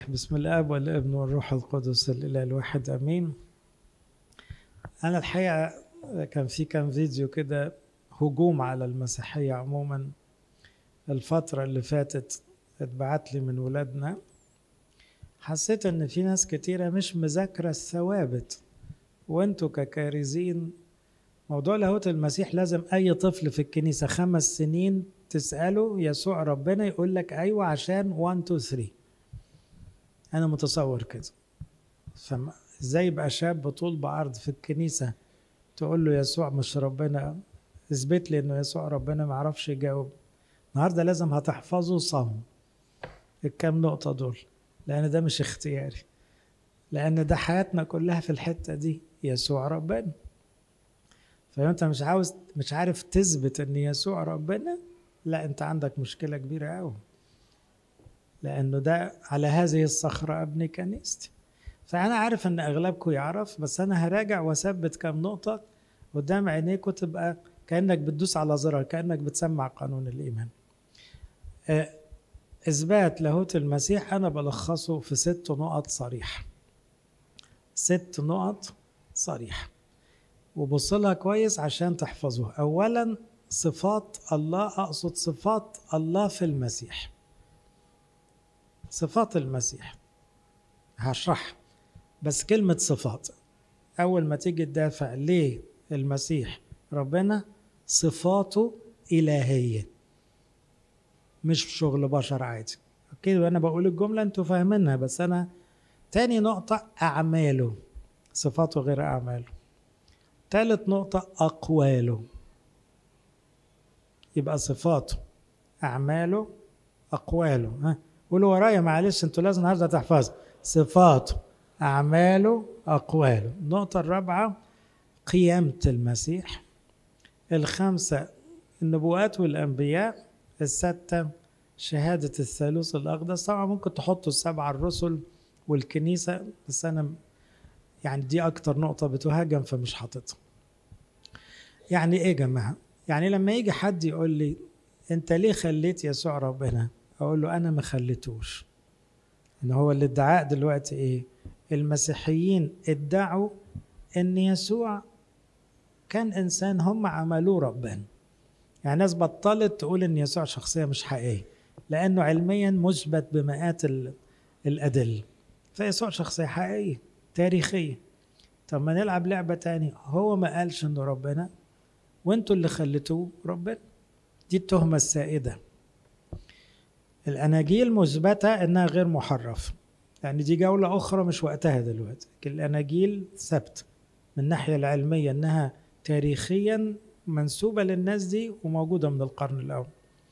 بسم الاب والابن والروح القدس الاله الواحد امين انا الحقيقه كان في كام فيديو كده هجوم على المسيحيه عموما الفتره اللي فاتت اتبعت لي من ولادنا حسيت ان في ناس كتيره مش مذاكره الثوابت وانتوا ككارزين موضوع لاهوت المسيح لازم اي طفل في الكنيسه خمس سنين تساله يسوع ربنا يقول لك ايوه عشان 1 2 3 انا متصور كده فازاي يبقى شاب طول بعرض في الكنيسه تقول له يسوع مش ربنا اثبت لي انه يسوع ربنا ما يعرفش يجاوب النهارده لازم هتحفظه صم الكام نقطه دول لان ده مش اختياري لان ده حياتنا كلها في الحته دي يسوع ربنا فانت مش عاوز مش عارف تثبت ان يسوع ربنا لا انت عندك مشكله كبيره قوي لانه ده على هذه الصخره ابني كنيستي فانا عارف ان اغلبكم يعرف بس انا هراجع واثبت كام نقطه قدام عينيكم تبقى كانك بتدوس على زرار كانك بتسمع قانون الايمان اثبات لاهوت المسيح انا بلخصه في ست نقط صريحه ست نقط صريحه وبص لها كويس عشان تحفظوها اولا صفات الله اقصد صفات الله في المسيح صفات المسيح هشرح بس كلمة صفات أول ما تيجي تدافع ليه المسيح ربنا صفاته إلهية مش شغل بشر عادي أوكي وأنا بقول الجملة أنتوا فاهمينها بس أنا تاني نقطة أعماله صفاته غير أعماله تالت نقطة أقواله يبقى صفاته أعماله أقواله ها قولوا ورايا معلش انتوا لازم النهارده تحفظوا صفاته أعماله أقواله النقطة الرابعة قيامة المسيح الخامسة النبوات والأنبياء الستة شهادة الثالوث الأقدس طبعا ممكن تحطوا السبعة الرسل والكنيسة بس أنا يعني دي أكتر نقطة بتهاجم فمش حاططها يعني إيه يا جماعة؟ يعني لما يجي حد يقول لي أنت ليه خليت يسوع ربنا؟ أقول له أنا ما خليتوش إن هو الادعاء دلوقتي إيه؟ المسيحيين ادعوا إن يسوع كان إنسان هم عملوه ربنا يعني ناس بطلت تقول إن يسوع شخصية مش حقيقية لأنه علميا مثبت بمئات الأدلة فيسوع شخصية حقيقية تاريخية طب ما نلعب لعبة تانية هو ما قالش إنه ربنا وانتوا اللي خليتوه ربنا دي التهمة السائدة الأناجيل مثبتة إنها غير محرفة يعني دي جولة أخرى مش وقتها دلوقتي الأناجيل ثابتة من الناحية العلمية إنها تاريخيا منسوبة للناس دي وموجودة من القرن الأول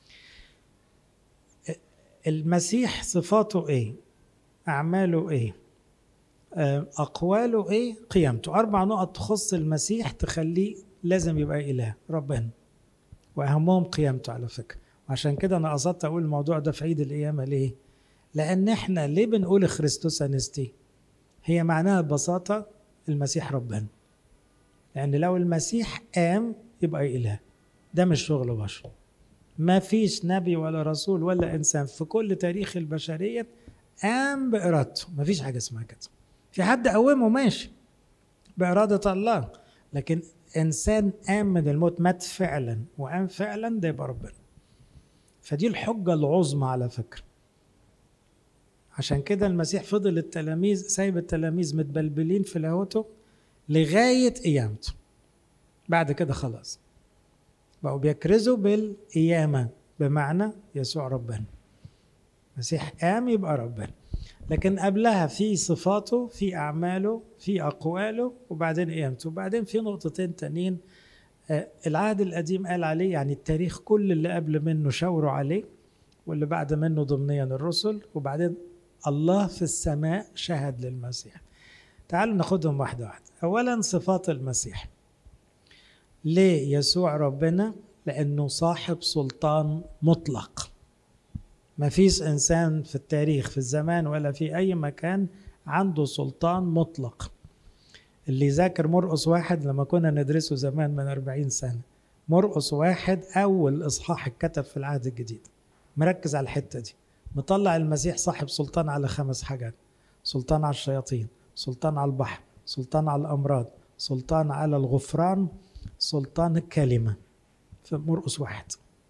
المسيح صفاته إيه أعماله إيه أقواله إيه قيامته أربع نقط تخص المسيح تخليه لازم يبقى إله ربنا وأهمهم قيامته على فكرة وعشان كده أنا قصدت أقول الموضوع ده في عيد القيامة ليه؟ لأن إحنا ليه بنقول خريستوس أنستي؟ هي معناها ببساطة المسيح ربنا لأن لو المسيح قام يبقى إله ده مش شغل بشر ما فيش نبي ولا رسول ولا إنسان في كل تاريخ البشرية قام بإرادته ما فيش حاجة اسمها كده في حد قومه ماشي بإرادة الله لكن إنسان قام من الموت مات فعلا وقام فعلا ده يبقى ربنا فدي الحجة العظمى على فكرة عشان كده المسيح فضل التلاميذ سايب التلاميذ متبلبلين في لاهوته لغاية قيامته بعد كده خلاص بقوا بيكرزوا بالقيامة بمعنى يسوع ربنا المسيح قام يبقى ربنا لكن قبلها في صفاته في أعماله في أقواله وبعدين قيامته وبعدين في نقطتين تانيين العهد القديم قال عليه يعني التاريخ كل اللي قبل منه شاوروا عليه واللي بعد منه ضمنيا الرسل وبعدين الله في السماء شهد للمسيح تعالوا ناخدهم واحدة واحدة أولا صفات المسيح ليه يسوع ربنا لأنه صاحب سلطان مطلق ما فيش إنسان في التاريخ في الزمان ولا في أي مكان عنده سلطان مطلق اللي ذاكر مرقص واحد لما كنا ندرسه زمان من أربعين سنة مرقص واحد أول إصحاح اتكتب في العهد الجديد مركز على الحتة دي مطلع المسيح صاحب سلطان على خمس حاجات سلطان على الشياطين سلطان على البحر سلطان على الأمراض سلطان على الغفران سلطان الكلمة في مرقس واحد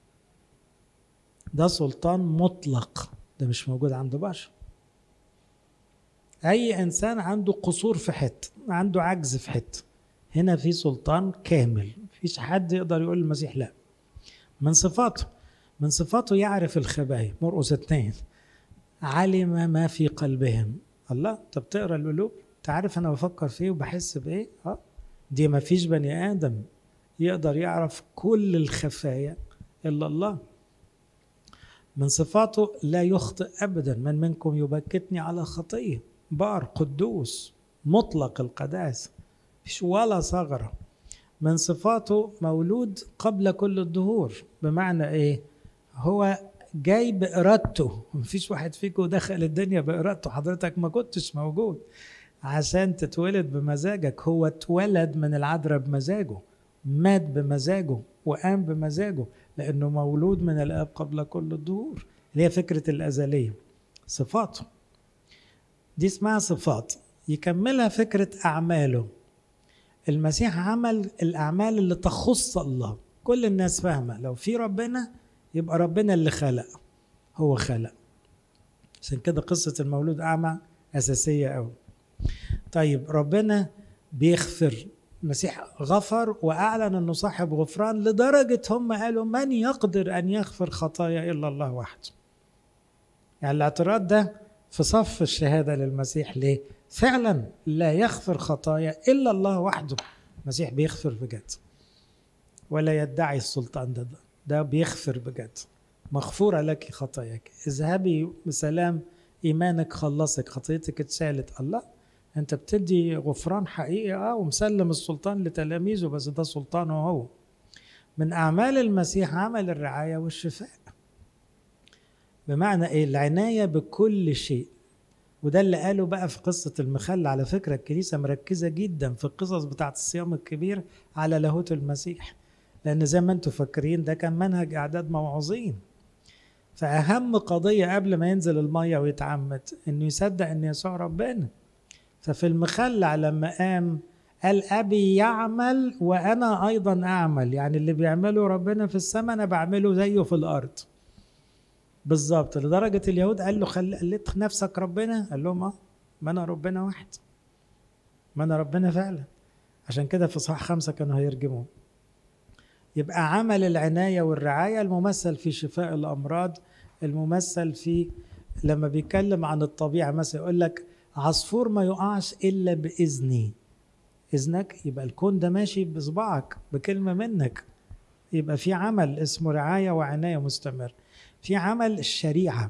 ده سلطان مطلق ده مش موجود عند بشر أي إنسان عنده قصور في حتة عنده عجز في حتة هنا في سلطان كامل مفيش حد يقدر يقول المسيح لا من صفاته من صفاته يعرف الخبايا مرقس اثنين علم ما في قلبهم الله انت بتقرا القلوب انت عارف انا بفكر فيه وبحس بايه اه دي ما فيش بني ادم يقدر يعرف كل الخفايا الا الله من صفاته لا يخطئ ابدا من منكم يبكتني على خطيه بار قدوس مطلق القداسه مفيش ولا ثغره من صفاته مولود قبل كل الدهور بمعنى ايه هو جاي بإرادته مفيش واحد فيكم دخل الدنيا بإرادته حضرتك ما كنتش موجود عشان تتولد بمزاجك هو اتولد من العذراء بمزاجه مات بمزاجه وقام بمزاجه لأنه مولود من الآب قبل كل الدهور اللي هي فكرة الأزلية صفاته دي اسمها صفات يكملها فكرة أعماله المسيح عمل الأعمال اللي تخص الله كل الناس فاهمة لو في ربنا يبقى ربنا اللي خلق هو خلق عشان كده قصة المولود أعمى أساسية أوي طيب ربنا بيغفر المسيح غفر وأعلن أنه صاحب غفران لدرجة هم قالوا من يقدر أن يغفر خطايا إلا الله وحده يعني الاعتراض ده في صف الشهادة للمسيح ليه؟ فعلا لا يغفر خطايا إلا الله وحده المسيح بيغفر بجد ولا يدعي السلطان ده, ده ده بيغفر بجد مغفورة لك خطاياك اذهبي بسلام إيمانك خلصك خطيتك اتشالت الله أنت بتدي غفران حقيقي أه ومسلم السلطان لتلاميذه بس ده سلطانه هو من أعمال المسيح عمل الرعاية والشفاء بمعنى إيه العناية بكل شيء وده اللي قاله بقى في قصة المخلة على فكرة الكنيسة مركزة جدا في القصص بتاعة الصيام الكبير على لاهوت المسيح لأن زي ما انتم فاكرين ده كان منهج إعداد موعظين فأهم قضية قبل ما ينزل المية ويتعمد إنه يصدق إن يسوع ربنا ففي المخلع لما قام قال أبي يعمل وأنا أيضا أعمل يعني اللي بيعمله ربنا في السماء أنا بعمله زيه في الأرض بالظبط لدرجة اليهود قال له خل... قلت نفسك ربنا قال لهم اه ما أنا ربنا واحد ما أنا ربنا فعلا عشان كده في صح خمسة كانوا هيرجموه يبقى عمل العناية والرعاية الممثل في شفاء الأمراض الممثل في لما بيتكلم عن الطبيعة مثلا يقول لك عصفور ما يقعش إلا بإذني إذنك يبقى الكون ده ماشي بصبعك بكلمة منك يبقى في عمل اسمه رعاية وعناية مستمر في عمل الشريعة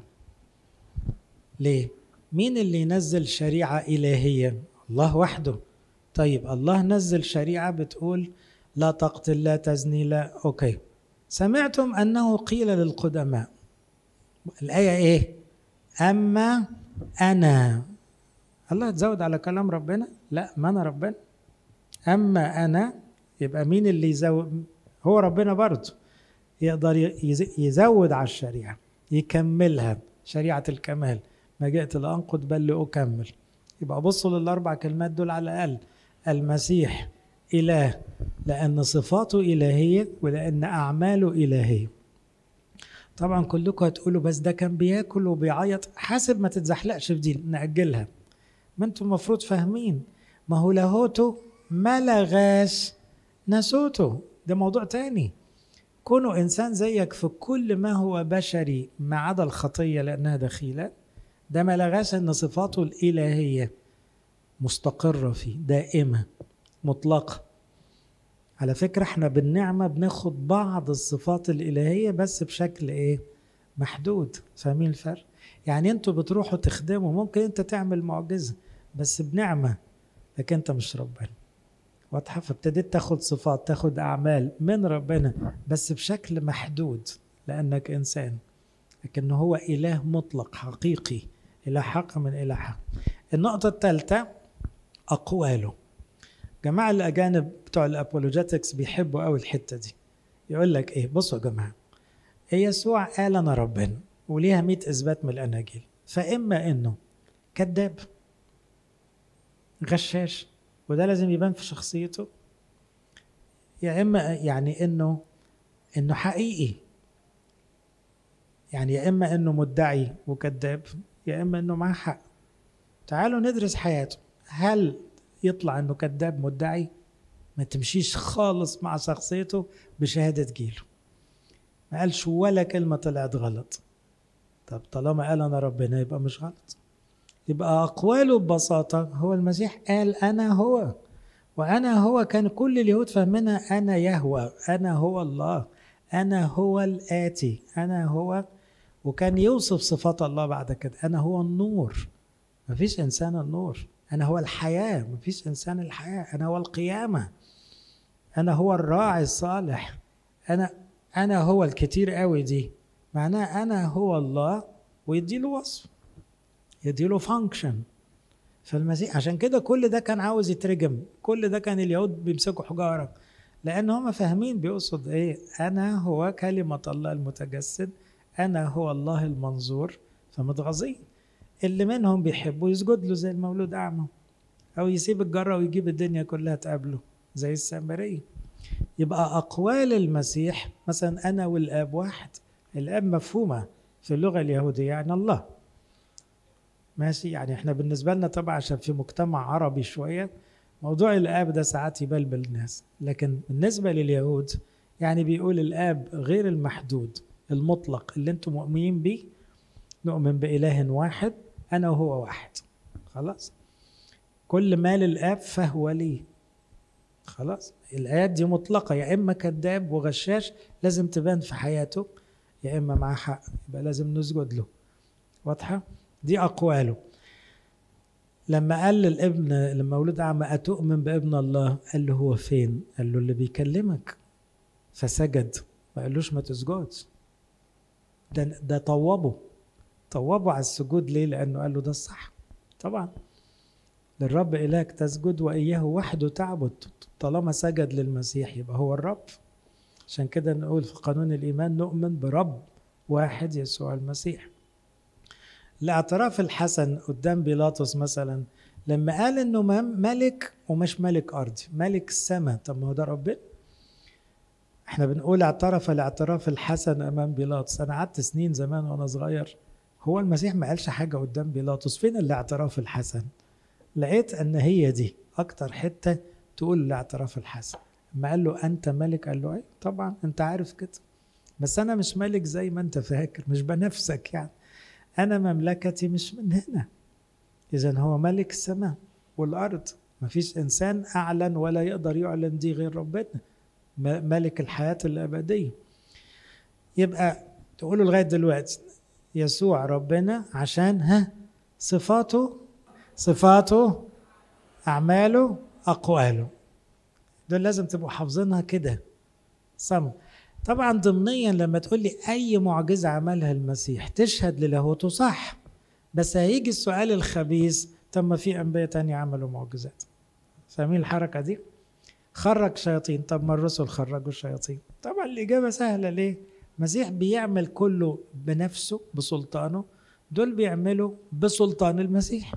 ليه؟ مين اللي ينزل شريعة إلهية؟ الله وحده طيب الله نزل شريعة بتقول لا تقتل لا تزني لا أوكي سمعتم أنه قيل للقدماء الآية إيه؟ أما أنا الله تزود على كلام ربنا؟ لا ما أنا ربنا أما أنا يبقى مين اللي يزود؟ هو ربنا برضه يقدر يزود على الشريعة يكملها شريعة الكمال ما جئت لأنقض بل لأكمل يبقى بصوا للأربع كلمات دول على الأقل المسيح إله لأن صفاته إلهية ولأن أعماله إلهية طبعا كلكم هتقولوا بس ده كان بياكل وبيعيط حاسب ما تتزحلقش في دي نأجلها ما انتم المفروض فاهمين ما هو لاهوته ما لغاش ناسوته ده موضوع تاني كونه إنسان زيك في كل ما هو بشري ما عدا الخطية لأنها دخيلة ده ما لغاش أن صفاته الإلهية مستقرة فيه دائمة مطلقة على فكرة احنا بالنعمة بناخد بعض الصفات الإلهية بس بشكل ايه محدود فاهمين الفرق يعني انتوا بتروحوا تخدموا ممكن انت تعمل معجزة بس بنعمة لكن انت مش ربنا واضحة فابتديت تاخد صفات تاخد أعمال من ربنا بس بشكل محدود لأنك إنسان لكن هو إله مطلق حقيقي إله حق من إله حق النقطة الثالثة أقواله جماعة الأجانب بتوع الأبولوجيتكس بيحبوا قوي الحتة دي يقول لك إيه بصوا يا جماعة يسوع قال أنا ربنا وليها مئة إثبات من الأناجيل فإما إنه كذاب غشاش وده لازم يبان في شخصيته يا إما يعني إنه إنه حقيقي يعني يا إما إنه مدعي وكذاب يا إما إنه معاه حق تعالوا ندرس حياته هل يطلع إنه كذاب مدعي ما تمشيش خالص مع شخصيته بشهادة جيله ما قالش ولا كلمة طلعت غلط طب طالما قال أنا ربنا يبقى مش غلط يبقى أقواله ببساطة هو المسيح قال أنا هو وأنا هو كان كل اليهود فاهمينها أنا يهوى أنا هو الله أنا هو الآتي أنا هو وكان يوصف صفات الله بعد كده أنا هو النور مفيش إنسان النور أنا هو الحياة مفيش إنسان الحياة أنا هو القيامة أنا هو الراعي الصالح أنا أنا هو الكتير قوي دي معناه أنا هو الله ويديله وصف يديله فانكشن فالمسيح عشان كده كل ده كان عاوز يترجم كل ده كان اليهود بيمسكوا حجارة لأن هم فاهمين بيقصد إيه أنا هو كلمة الله المتجسد أنا هو الله المنظور فمتغاظين اللي منهم بيحبوا يسجد له زي المولود أعمى أو يسيب الجرة ويجيب الدنيا كلها تقابله زي السامرية يبقى أقوال المسيح مثلا أنا والآب واحد الآب مفهومة في اللغة اليهودية يعني الله ماشي يعني احنا بالنسبة لنا طبعا عشان في مجتمع عربي شوية موضوع الآب ده ساعات يبلبل الناس لكن بالنسبة لليهود يعني بيقول الآب غير المحدود المطلق اللي انتم مؤمنين بيه نؤمن بإله واحد أنا وهو واحد خلاص كل ما للآب فهو لي خلاص الآيات دي مطلقة يا إما كذاب وغشاش لازم تبان في حياته يا إما معاه حق يبقى لازم نسجد له واضحة؟ دي أقواله لما قال للابن لما ولد أعمى أتؤمن بابن الله قال له هو فين؟ قال له اللي بيكلمك فسجد ما قالوش ما تسجدش ده ده طوبه طوبه على السجود ليه؟ لأنه قال له ده الصح طبعا للرب إلهك تسجد وإياه وحده تعبد طالما سجد للمسيح يبقى هو الرب عشان كده نقول في قانون الإيمان نؤمن برب واحد يسوع المسيح الاعتراف الحسن قدام بيلاطس مثلا لما قال انه ملك ومش ملك ارضي ملك السماء طب ما هو ده ربنا احنا بنقول اعترف الاعتراف الحسن امام بيلاطس انا قعدت سنين زمان وانا صغير هو المسيح ما قالش حاجه قدام بيلاطس فين الاعتراف الحسن لقيت ان هي دي اكتر حته تقول الاعتراف الحسن ما قال له انت ملك قال له اي طبعا انت عارف كده بس انا مش ملك زي ما انت فاكر مش بنفسك يعني انا مملكتي مش من هنا اذا هو ملك السماء والارض مفيش انسان اعلن ولا يقدر يعلن دي غير ربنا ملك الحياه الابديه يبقى تقولوا لغايه دلوقتي يسوع ربنا عشان ها صفاته صفاته اعماله اقواله دول لازم تبقوا حافظينها كده صم طبعا ضمنيا لما تقول لي اي معجزه عملها المسيح تشهد للاهوته صح بس هيجي السؤال الخبيث طب ما في انبياء تانية عملوا معجزات فاهمين الحركه دي خرج شياطين طب ما الرسل خرجوا الشياطين طبعا الاجابه سهله ليه المسيح بيعمل كله بنفسه بسلطانه دول بيعملوا بسلطان المسيح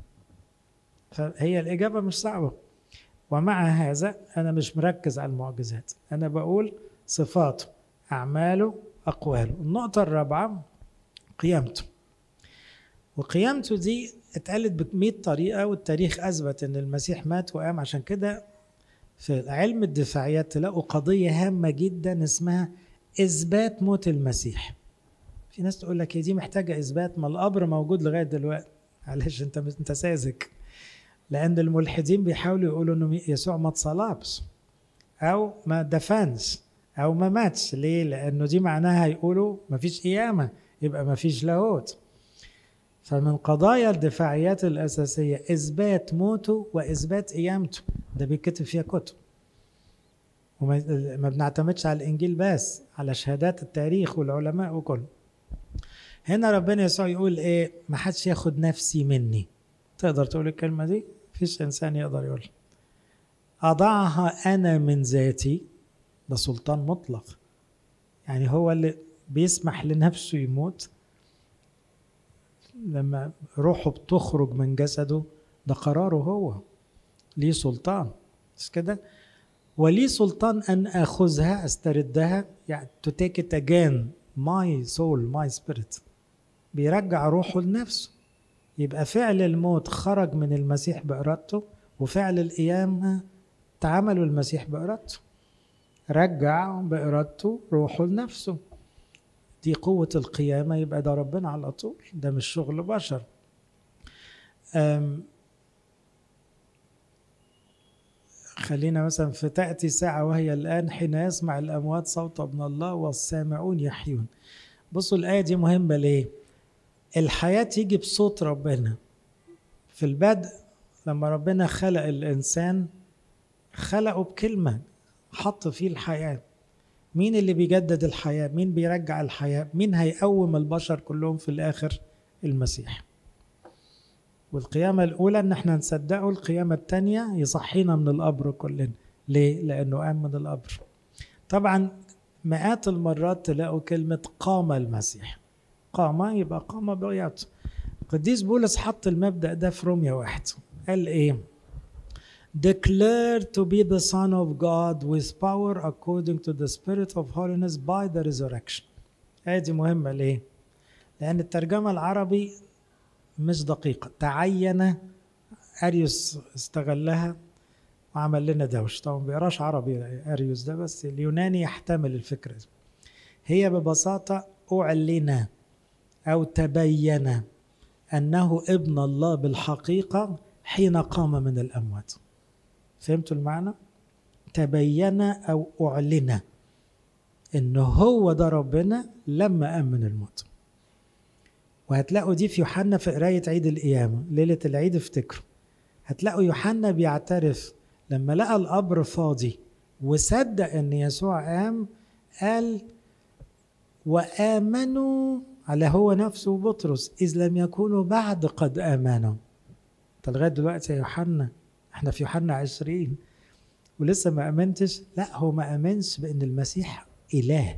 فهي الاجابه مش صعبه ومع هذا انا مش مركز على المعجزات انا بقول صفاته اعماله اقواله النقطه الرابعه قيامته وقيامته دي اتقالت ب طريقه والتاريخ اثبت ان المسيح مات وقام عشان كده في علم الدفاعيات تلاقوا قضيه هامه جدا اسمها اثبات موت المسيح في ناس تقول لك هي دي محتاجه اثبات ما القبر موجود لغايه دلوقتي معلش انت انت ساذج لان الملحدين بيحاولوا يقولوا انه يسوع ما اتصلبش او ما دفنش او ما ماتش ليه لانه دي معناها يقولوا ما فيش قيامه يبقى ما فيش لاهوت فمن قضايا الدفاعيات الاساسيه اثبات موته واثبات قيامته ده بيتكتب فيها كتب وما بنعتمدش على الانجيل بس على شهادات التاريخ والعلماء وكله هنا ربنا يسوع يقول ايه ما حدش ياخد نفسي مني تقدر تقول الكلمه دي فيش انسان يقدر يقول اضعها انا من ذاتي ده سلطان مطلق يعني هو اللي بيسمح لنفسه يموت لما روحه بتخرج من جسده ده قراره هو ليه سلطان مش كده ولي سلطان ان اخذها استردها يعني to take it again my soul my spirit بيرجع روحه لنفسه يبقى فعل الموت خرج من المسيح بإرادته وفعل القيامة تعاملوا المسيح بإرادته رجع بإرادته روحه لنفسه دي قوة القيامة يبقى ده ربنا على طول ده مش شغل بشر خلينا مثلا في تأتي ساعة وهي الآن حين يسمع الأموات صوت ابن الله والسامعون يحيون بصوا الآية دي مهمة ليه الحياة تيجي بصوت ربنا في البدء لما ربنا خلق الإنسان خلقه بكلمة حط فيه الحياة مين اللي بيجدد الحياة مين بيرجع الحياة مين هيقوم البشر كلهم في الآخر المسيح والقيامة الأولى إن احنا نصدقه القيامة الثانية يصحينا من القبر كلنا ليه؟ لأنه قام من القبر طبعا مئات المرات تلاقوا كلمة قام المسيح قام يبقى قام بقياته قديس بولس حط المبدأ ده في روميا واحد قال إيه؟ Declare to be the Son of God with power according to the Spirit of holiness by the resurrection. هذه مهمة ليه؟ لأن الترجمة العربي مش دقيقة تعين أريوس استغلها وعمل لنا دوش طبعا ما بيقراش عربي أريوس ده بس اليوناني يحتمل الفكرة دي هي ببساطة أعلن أو تبين أنه ابن الله بالحقيقة حين قام من الأموات فهمتوا المعنى؟ تبين أو أعلن إنه هو ده ربنا لما قام من الموت وهتلاقوا دي في يوحنا في قراية عيد القيامة ليلة العيد افتكروا هتلاقوا يوحنا بيعترف لما لقى القبر فاضي وصدق ان يسوع قام قال وآمنوا على هو نفسه وبطرس إذ لم يكونوا بعد قد آمنوا انت لغاية دلوقتي يا يوحنا احنا في يوحنا عشرين ولسه ما آمنتش لا هو ما آمنش بأن المسيح إله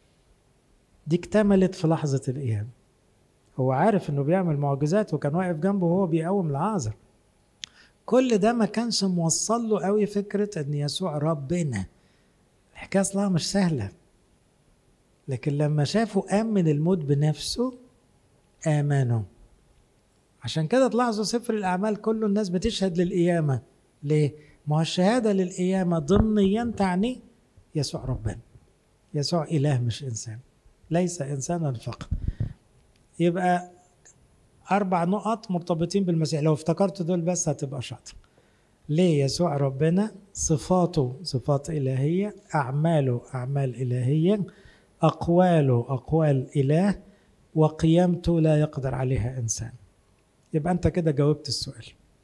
دي اكتملت في لحظة القيامة هو عارف انه بيعمل معجزات وكان واقف جنبه وهو بيقوم العازر كل ده ما كانش موصل له قوي فكرة ان يسوع ربنا الحكاية اصلها مش سهلة لكن لما شافوا قام من الموت بنفسه آمنوا عشان كده تلاحظوا سفر الأعمال كله الناس بتشهد للقيامة ليه؟ ما هو الشهادة للقيامة ضمنيا تعني يسوع ربنا يسوع إله مش إنسان ليس إنسانا فقط يبقى أربع نقط مرتبطين بالمسيح لو افتكرت دول بس هتبقى شاطر ليه يسوع ربنا صفاته صفات إلهية أعماله أعمال إلهية أقواله أقوال إله وقيامته لا يقدر عليها إنسان يبقى أنت كده جاوبت السؤال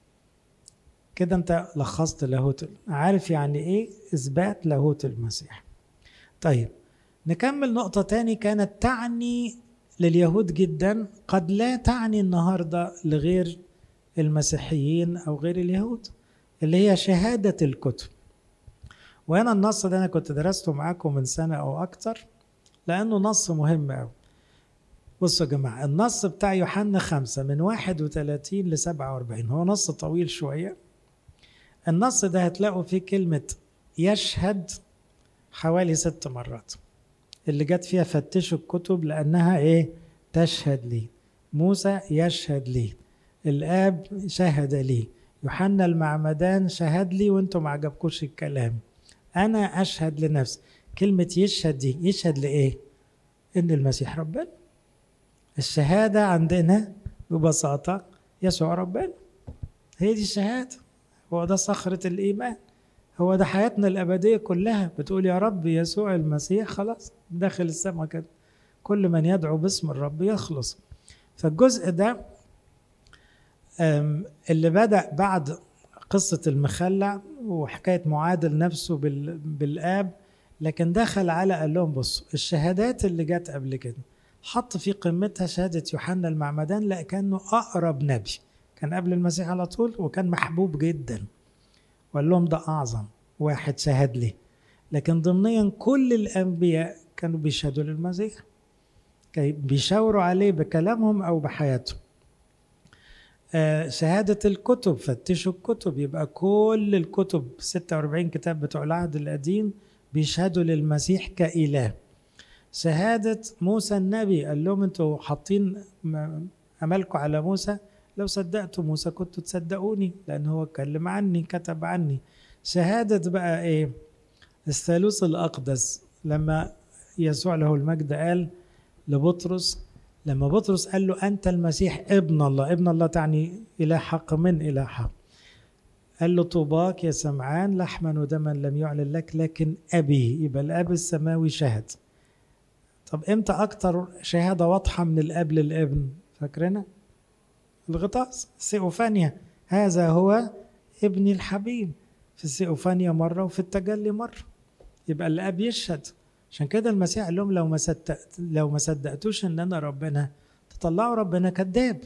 كده أنت لخصت لاهوت عارف يعني إيه إثبات لاهوت المسيح طيب نكمل نقطة تاني كانت تعني لليهود جدا قد لا تعني النهارده لغير المسيحيين او غير اليهود اللي هي شهاده الكتب وهنا النص ده انا كنت درسته معاكم من سنه او اكتر لانه نص مهم قوي بصوا يا جماعه النص بتاع يوحنا خمسة من 31 ل 47 هو نص طويل شويه النص ده هتلاقوا فيه كلمه يشهد حوالي ست مرات اللي جت فيها فتشوا الكتب لأنها إيه تشهد لي موسى يشهد لي الآب شهد لي يوحنا المعمدان شهد لي وانتم ما عجبكوش الكلام أنا أشهد لنفسي كلمة يشهد دي يشهد لإيه إن المسيح ربنا الشهادة عندنا ببساطة يسوع ربنا هي دي الشهادة هو ده صخرة الإيمان هو ده حياتنا الأبدية كلها بتقول يا رب يسوع المسيح خلاص داخل السماء كده كل من يدعو باسم الرب يخلص فالجزء ده اللي بدأ بعد قصة المخلع وحكاية معادل نفسه بالآب لكن دخل على قال لهم بصوا الشهادات اللي جت قبل كده حط في قمتها شهادة يوحنا المعمدان لأنه أقرب نبي كان قبل المسيح على طول وكان محبوب جدا وقال لهم ده أعظم واحد شهد لي لكن ضمنيا كل الأنبياء كانوا بيشهدوا للمسيح بيشاوروا عليه بكلامهم أو بحياتهم آه، شهادة الكتب فتشوا الكتب يبقى كل الكتب 46 كتاب بتوع العهد القديم بيشهدوا للمسيح كإله شهادة موسى النبي قال لهم انتوا حاطين أملكم على موسى لو صدقتوا موسى كنتوا تصدقوني لأن هو اتكلم عني كتب عني شهادة بقى إيه الثالوث الأقدس لما يسوع له المجد قال لبطرس لما بطرس قال له أنت المسيح ابن الله ابن الله تعني إله حق من إله حق قال له طوباك يا سمعان لحما ودما لم يعلن لك لكن أبي يبقى الأب السماوي شهد طب إمتى أكتر شهادة واضحة من الأب للابن فاكرنا الغطاس سيوفانيا هذا هو ابني الحبيب في السيوفانيا مرة وفي التجلي مرة يبقى الأب يشهد عشان كده المسيح قال لهم لو ما صدقت لو ما صدقتوش ان انا ربنا تطلعوا ربنا كذاب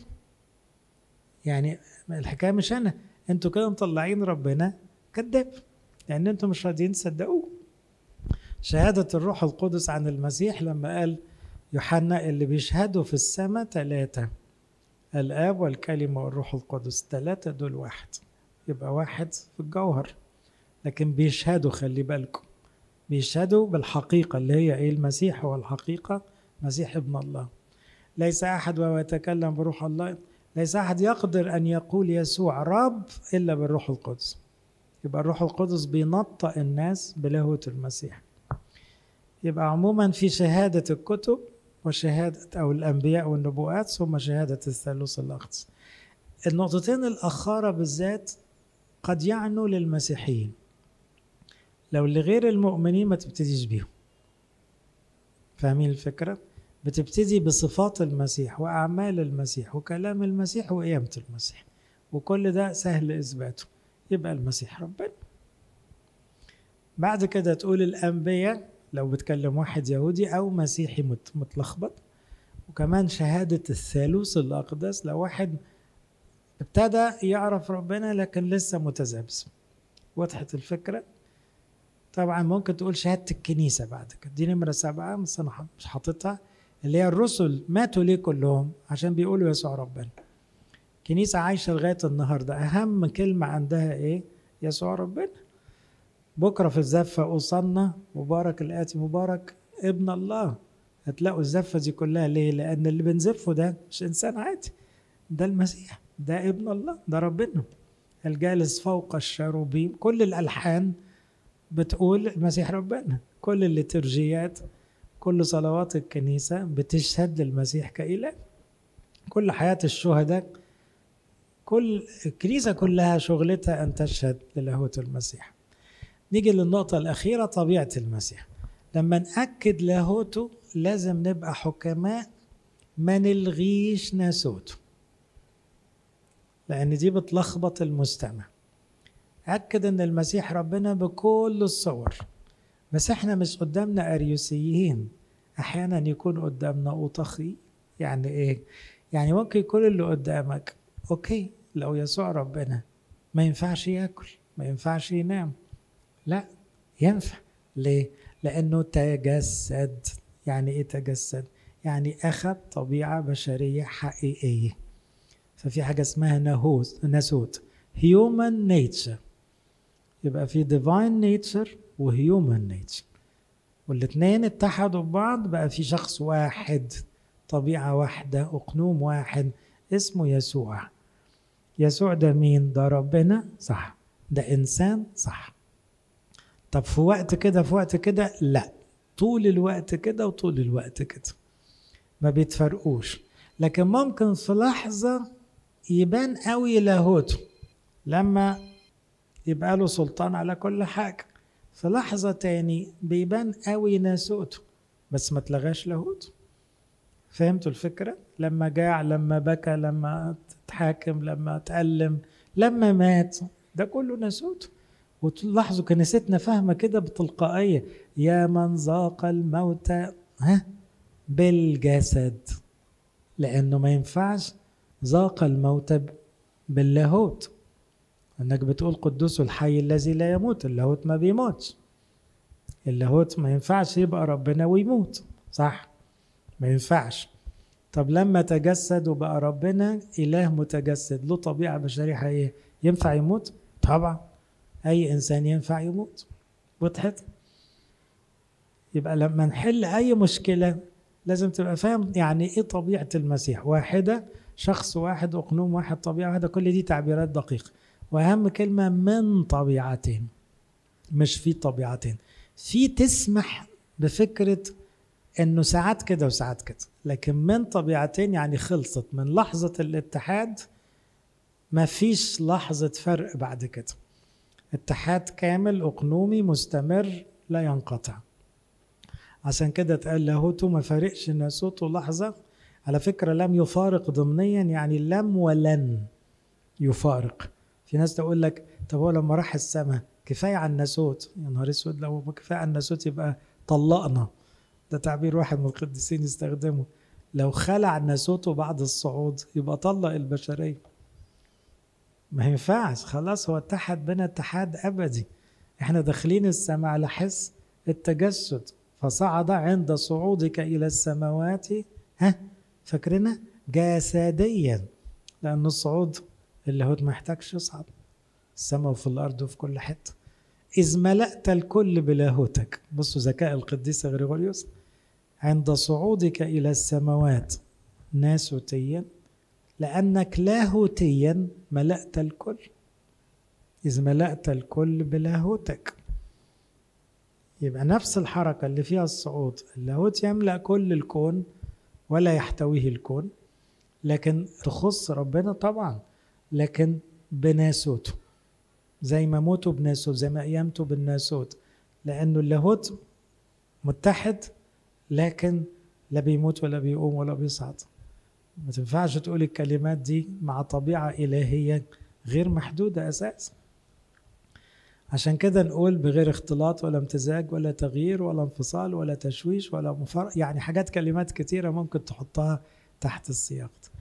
يعني الحكايه مش انا انتوا كده مطلعين ربنا كذاب لان انتوا مش راضيين تصدقوه شهاده الروح القدس عن المسيح لما قال يوحنا اللي بيشهدوا في السماء ثلاثه الاب والكلمه والروح القدس ثلاثه دول واحد يبقى واحد في الجوهر لكن بيشهدوا خلي بالكم بيشهدوا بالحقيقة اللي هي إيه المسيح هو الحقيقة مسيح ابن الله ليس أحد وهو يتكلم بروح الله ليس أحد يقدر أن يقول يسوع رب إلا بالروح القدس يبقى الروح القدس بينطق الناس بلاهوت المسيح يبقى عموما في شهادة الكتب وشهادة أو الأنبياء والنبوءات ثم شهادة الثالوث الأقدس النقطتين الأخارة بالذات قد يعنوا للمسيحيين لو لغير المؤمنين ما تبتديش بيهم فاهمين الفكرة؟ بتبتدي بصفات المسيح وأعمال المسيح وكلام المسيح وقيامة المسيح وكل ده سهل إثباته يبقى المسيح ربنا بعد كده تقول الأنبياء لو بتكلم واحد يهودي أو مسيحي متلخبط وكمان شهادة الثالوث الأقدس لو واحد ابتدى يعرف ربنا لكن لسه متذبذب وضحت الفكرة؟ طبعا ممكن تقول شهاده الكنيسه بعد كده دي نمره سبعه بس انا مش حاططها اللي هي الرسل ماتوا ليه كلهم عشان بيقولوا يسوع ربنا كنيسه عايشه لغايه النهارده اهم كلمه عندها ايه يسوع ربنا بكره في الزفه اوصلنا مبارك الاتي مبارك ابن الله هتلاقوا الزفه دي كلها ليه لان اللي بنزفه ده مش انسان عادي ده المسيح ده ابن الله ده ربنا الجالس فوق الشروبيم كل الالحان بتقول المسيح ربنا كل الليترجيات كل صلوات الكنيسة بتشهد للمسيح كإله كل حياة الشهداء كل الكنيسة كلها شغلتها أن تشهد للاهوت المسيح نيجي للنقطة الأخيرة طبيعة المسيح لما نأكد لاهوته لازم نبقى حكماء ما نلغيش ناسوته لأن دي بتلخبط المستمع أكد أن المسيح ربنا بكل الصور بس احنا مش قدامنا أريوسيين أحيانا يكون قدامنا أوطخي يعني إيه؟ يعني ممكن يكون اللي قدامك أوكي لو يسوع ربنا ما ينفعش ياكل ما ينفعش ينام لا ينفع ليه؟ لأنه تجسد يعني إيه تجسد؟ يعني أخذ طبيعة بشرية حقيقية ففي حاجة اسمها نهوت ناسوت human nature يبقى في divine nature وهيومن nature والاثنين اتحدوا ببعض بقى في شخص واحد طبيعة واحدة أقنوم واحد اسمه يسوع يسوع ده مين؟ ده ربنا صح ده إنسان صح طب في وقت كده في وقت كده لا طول الوقت كده وطول الوقت كده ما بيتفرقوش لكن ممكن في لحظة يبان قوي لاهوته لما يبقى له سلطان على كل حاجة في لحظة تاني بيبان قوي ناسوته بس ما تلغاش لاهوته فهمتوا الفكرة؟ لما جاع لما بكى لما تحاكم لما تألم لما مات ده كله ناسوته وتلاحظوا كنيستنا فاهمة كده بتلقائية يا من ذاق الموت ها بالجسد لأنه ما ينفعش ذاق الموت باللاهوت انك بتقول قدوس الحي الذي لا يموت اللاهوت ما بيموتش اللاهوت ما ينفعش يبقى ربنا ويموت صح ما ينفعش طب لما تجسد وبقى ربنا إله متجسد له طبيعة بشرية حقيقية ينفع يموت؟ طبعا أي إنسان ينفع يموت وضحت؟ يبقى لما نحل أي مشكلة لازم تبقى فاهم يعني إيه طبيعة المسيح واحدة شخص واحد أقنوم واحد طبيعة واحدة كل دي تعبيرات دقيقة وأهم كلمة من طبيعتين مش في طبيعتين في تسمح بفكرة انه ساعات كده وساعات كده لكن من طبيعتين يعني خلصت من لحظة الاتحاد ما فيش لحظة فرق بعد كده اتحاد كامل اقنومي مستمر لا ينقطع عشان كده اتقال لاهوته ما فارقش ناسوته لحظة على فكرة لم يفارق ضمنيا يعني لم ولن يفارق في ناس تقول لك طب هو لما راح السماء كفاية عن الناسوت يا نهار اسود لو كفاية عن الناسوت يبقى طلقنا ده تعبير واحد من القديسين يستخدمه لو خلع ناسوته بعد الصعود يبقى طلق البشرية ما ينفعش خلاص هو اتحد بنا اتحاد أبدي احنا داخلين السماء على حس التجسد فصعد عند صعودك إلى السماوات ها فاكرنا جسديا لأن الصعود اللاهوت ما يحتاجش يصعد السماء وفي الأرض وفي كل حتة إذ ملأت الكل بلاهوتك بصوا ذكاء القديس غريغوريوس عند صعودك إلى السماوات ناسوتيا لأنك لاهوتيا ملأت الكل إذ ملأت الكل بلاهوتك يبقى نفس الحركة اللي فيها الصعود اللاهوت يملأ كل الكون ولا يحتويه الكون لكن تخص ربنا طبعا لكن بناسوته زي ما موته بناسوت زي ما قيامته بالناسوت لأنه اللاهوت متحد لكن لا بيموت ولا بيقوم ولا بيصعد ما تنفعش تقول الكلمات دي مع طبيعة إلهية غير محدودة أساسا عشان كده نقول بغير اختلاط ولا امتزاج ولا تغيير ولا انفصال ولا تشويش ولا مفرق يعني حاجات كلمات كتيرة ممكن تحطها تحت السياق ده